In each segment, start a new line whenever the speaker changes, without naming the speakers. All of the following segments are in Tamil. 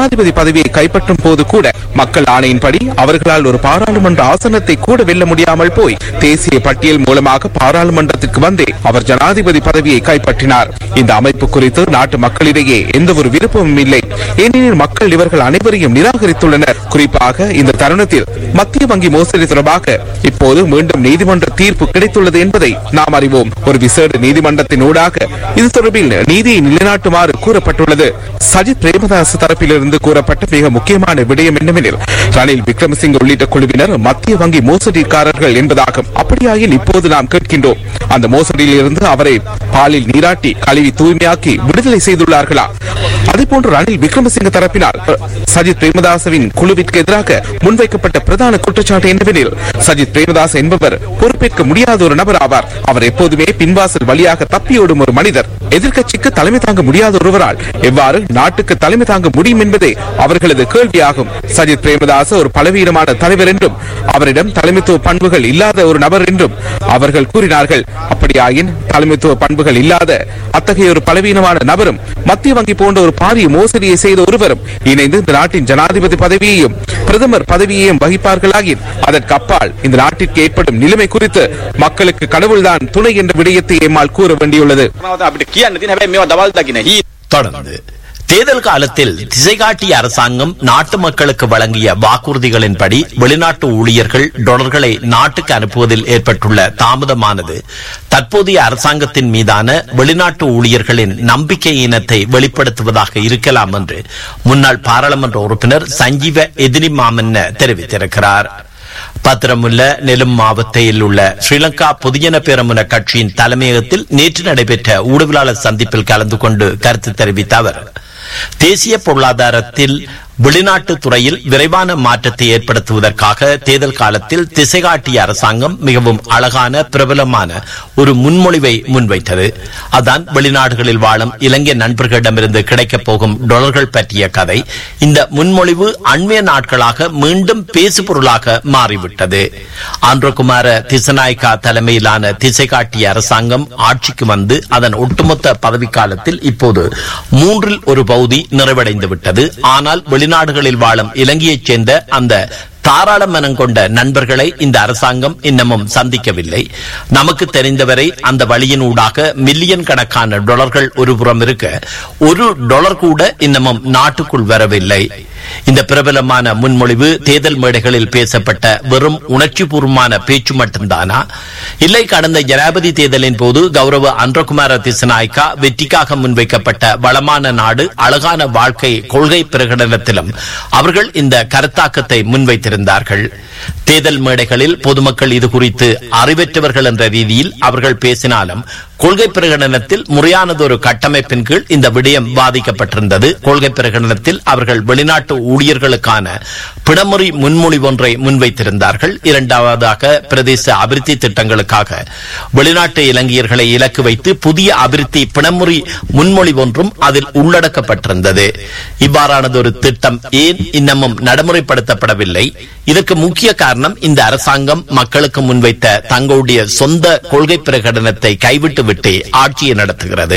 ஜனாதிபதி பதவியை கைப்பற்றும் போது கூட மக்கள் ஆணையின்படி அவர்களால் ஒரு பாராளுமன்ற ஆசனத்தை கூட வெல்ல முடியாமல் போய் தேசிய பட்டியல் மூலமாக பாராளுமன்றத்திற்கு வந்தே அவர் ஜனாதிபதி பதவியை கைப்பற்றினார் இந்த அமைப்பு குறித்து நாட்டு மக்களிடையே எந்த ஒரு விருப்பமும் இல்லை ஏனெனில் மக்கள் இவர்கள் அனைவரையும் நிராகரித்துள்ளனர் குறிப்பாக இந்த தருணத்தில் மத்திய வங்கி மோசடி தொடர்பாக இப்போது மீண்டும் நீதிமன்ற தீர்ப்பு கிடைத்துள்ளது என்பதை நாம் அறிவோம் ஒரு விசேட நீதிமன்றத்தின் ஊடாக இது தொடர்பில் நீதியை நிலைநாட்டுமாறு கூறப்பட்டுள்ளது சஜித் பிரேமதாஸ் தரப்பிலிருந்து கூறப்பட்ட மிக முக்கியமான விடயம் என்னவெனில் ரணில் விக்ரமசிங்க உள்ளிட்ட குழுவினர் மத்திய வங்கி மோசடிக்காரர்கள் என்பதாகும் அப்படியாயின் இப்போது நாம் கேட்கின்றோம் அந்த மோசடியில் இருந்து அவரை பாலில் நீராட்டி கழுவி தூய்மையாக்கி விடுதலை செய்துள்ளார்களா அதேபோன்று ரணில் விக்ரமசிங்க தரப்பினால் சஜித் பிரேமதாசவின் குழுவிற்கு எதிராக முன்வைக்கப்பட்ட பிரதான குற்றச்சாட்டு என்னவெனில் சஜித் பிரேமதாஸ் என்பவர் பொறுப்பேற்க முடியாத ஒரு நபர் ஆவார் அவர் எப்போதுமே பின்வாசல் வழியாக தப்பியோடும் ஒரு மனிதர் எதிர்க்கட்சிக்கு தலைமை தாங்க முடியாத ஒருவரால் எவ்வாறு நாட்டுக்கு தலைமை தாங்க முடியும் என்பதே அவர்களது கேள்வியாகும் சஜித் பிரேமதாஸ் ஒரு பலவீனமான தலைவர் என்றும் அவரிடம் தலைமைத்துவ பண்புகள் இல்லாத ஒரு நபர் என்றும் அவர்கள் கூறினார்கள் அப்படியாயின் தலைமைத்துவ பண்புகள் இல்லாத அத்தகைய ஒரு பலவீனமான நபரும் மத்திய வங்கி போன்ற ஒரு பாரிய மோசடியை செய்த ஒருவரும் இணைந்து இந்த நாட்டின் ஜனாதிபதி பதவியையும் பிரதமர் பதவியையும் வகிப்பார்களாயின் அதற்கு அப்பால் இந்த நாட்டிற்கு ஏற்படும் நிலைமை குறித்து மக்களுக்கு கடவுள்தான் துணை என்ற விடயத்தை எம்மால் கூற வேண்டியுள்ளது
අපිට කියන්න තියෙන හැබැයි මේවා දවල් දකින හී
தொடர்ந்து தேர்தல் காலத்தில் திசைகாட்டிய அரசாங்கம் நாட்டு மக்களுக்கு வழங்கிய வாக்குறுதிகளின்படி வெளிநாட்டு ஊழியர்கள் டொலர்களை நாட்டுக்கு அனுப்புவதில் ஏற்பட்டுள்ள தாமதமானது தற்போதைய அரசாங்கத்தின் மீதான வெளிநாட்டு ஊழியர்களின் நம்பிக்கையினத்தை வெளிப்படுத்துவதாக இருக்கலாம் என்று முன்னாள் பாராளுமன்ற உறுப்பினர் சஞ்சீவ எதிரி மாமன்ன தெரிவித்திருக்கிறார் பத்திரமுல்ல நெலும் மாவட்டத்தில் உள்ள ஸ்ரீலங்கா பொதுஜன பேரமுன கட்சியின் தலைமையகத்தில் நேற்று நடைபெற்ற ஊடகவியலாளர் சந்திப்பில் கலந்து கொண்டு கருத்து தெரிவித்த அவர் தேசிய பொருளாதாரத்தில் வெளிநாட்டு துறையில் விரைவான மாற்றத்தை ஏற்படுத்துவதற்காக தேர்தல் காலத்தில் திசைகாட்டிய அரசாங்கம் மிகவும் அழகான பிரபலமான ஒரு முன்மொழிவை முன்வைத்தது அதான் வெளிநாடுகளில் வாழும் இலங்கை நண்பர்களிடமிருந்து கிடைக்கப் போகும் டொலர்கள் பற்றிய கதை இந்த முன்மொழிவு அண்மைய நாட்களாக மீண்டும் பேசுபொருளாக மாறிவிட்டது ஆந்திரகுமார திசநாயக்கா தலைமையிலான திசைகாட்டிய அரசாங்கம் ஆட்சிக்கு வந்து அதன் ஒட்டுமொத்த பதவிக்காலத்தில் இப்போது மூன்றில் ஒரு பகுதி நிறைவடைந்து விட்டது ஆனால் வெளிநாடுகளில் வாழும் இலங்கையைச் சேர்ந்த அந்த தாராள மனம் கொண்ட நண்பர்களை இந்த அரசாங்கம் இன்னமும் சந்திக்கவில்லை நமக்கு தெரிந்தவரை அந்த வழியின் ஊடாக மில்லியன் கணக்கான டொலர்கள் ஒரு புறம் இருக்க ஒரு டொலர் கூட இன்னமும் நாட்டுக்குள் வரவில்லை இந்த பிரபலமான முன்மொழிவு தேர்தல் மேடைகளில் பேசப்பட்ட வெறும் உணர்ச்சிபூர்வமான பேச்சு மட்டும்தானா இல்லை கடந்த ஜனாதிபதி தேர்தலின் போது கௌரவ அன்றகுமார திசநாயக்கா வெற்றிக்காக முன்வைக்கப்பட்ட வளமான நாடு அழகான வாழ்க்கை கொள்கை பிரகடனத்திலும் அவர்கள் இந்த கருத்தாக்கத்தை முன்வைத்திருந்தார்கள் தேர்தல் மேடைகளில் பொதுமக்கள் இது குறித்து அறிவற்றவர்கள் என்ற ரீதியில் அவர்கள் பேசினாலும் கொள்கை பிரகடனத்தில் முறையானதொரு கட்டமைப்பின் கீழ் இந்த விடயம் பாதிக்கப்பட்டிருந்தது கொள்கை பிரகடனத்தில் அவர்கள் வெளிநாட்டு ஊழியர்களுக்கான பிணமுறி முன்மொழிவு ஒன்றை முன்வைத்திருந்தார்கள் இரண்டாவதாக பிரதேச அபிவிருத்தி திட்டங்களுக்காக வெளிநாட்டு இலங்கையர்களை இலக்கு வைத்து புதிய அபிவிருத்தி பிணமுறி முன்மொழிவு ஒன்றும் அதில் உள்ளடக்கப்பட்டிருந்தது இவ்வாறானதொரு திட்டம் ஏன் இன்னமும் நடைமுறைப்படுத்தப்படவில்லை இதற்கு முக்கிய காரணம் இந்த அரசாங்கம் மக்களுக்கு முன்வைத்த தங்களுடைய சொந்த கொள்கை பிரகடனத்தை கைவிட்டு விட்டு ஆட்சியை நடத்துகிறது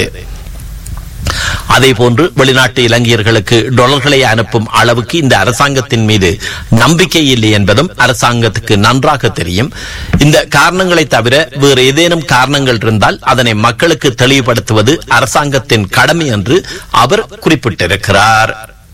அதேபோன்று வெளிநாட்டு இலங்கையர்களுக்கு டொலர்களை அனுப்பும் அளவுக்கு இந்த அரசாங்கத்தின் மீது நம்பிக்கை இல்லை என்பதும் அரசாங்கத்துக்கு நன்றாக தெரியும் இந்த காரணங்களை தவிர வேறு ஏதேனும் காரணங்கள் இருந்தால் அதனை மக்களுக்கு தெளிவுபடுத்துவது அரசாங்கத்தின் கடமை என்று அவர் குறிப்பிட்டிருக்கிறார்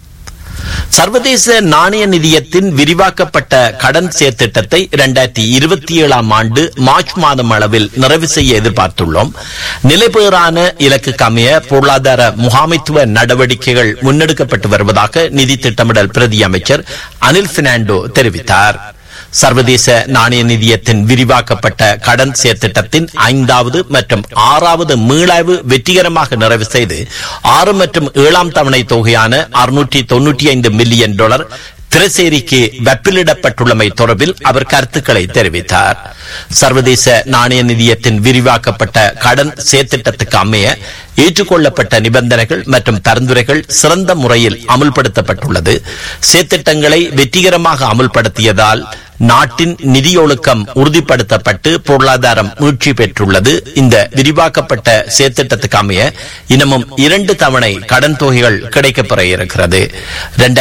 சர்வதேச நாணய நிதியத்தின் விரிவாக்கப்பட்ட கடன் சேர்த்திட்டத்தை இரண்டாயிரத்தி இருபத்தி ஏழாம் ஆண்டு மார்ச் மாதம் அளவில் நிறைவு செய்ய எதிர்பார்த்துள்ளோம் நிலைபெறான இலக்கு கமைய பொருளாதார முகாமைத்துவ நடவடிக்கைகள் முன்னெடுக்கப்பட்டு வருவதாக நிதி திட்டமிடல் பிரதி அமைச்சர் அனில் பினாண்டோ தெரிவித்தார் சர்வதேச நாணய நிதியத்தின் விரிவாக்கப்பட்ட கடன் சேர்த்திட்டத்தின் ஐந்தாவது மற்றும் ஆறாவது மீளாய்வு வெற்றிகரமாக நிறைவு செய்து ஆறு மற்றும் ஏழாம் தவணை தொகையான அறுநூற்றி தொன்னூற்றி ஐந்து மில்லியன் டாலர் திரைசேரிக்கு வெப்பிலிடப்பட்டுள்ளமை தொடர்பில் அவர் கருத்துக்களை தெரிவித்தார் சர்வதேச நாணய நிதியத்தின் விரிவாக்கப்பட்ட கடன் சேர்த்திட்டத்துக்கு அமைய ஏற்றுக்கொள்ளப்பட்ட நிபந்தனைகள் மற்றும் பரிந்துரைகள் சிறந்த முறையில் அமுல்படுத்தப்பட்டுள்ளது சேர்த்திட்டங்களை வெற்றிகரமாக அமுல்படுத்தியதால் நாட்டின் நிதியொழுக்கம் உறுதிப்படுத்தப்பட்டு பொருளாதாரம் மீட்சி பெற்றுள்ளது இந்த விரிவாக்கப்பட்ட சேர்த்திட்டத்துக்கு அமைய இன்னமும் இரண்டு தவணை கடன் தொகைகள் கிடைக்கப்பெற இருக்கிறது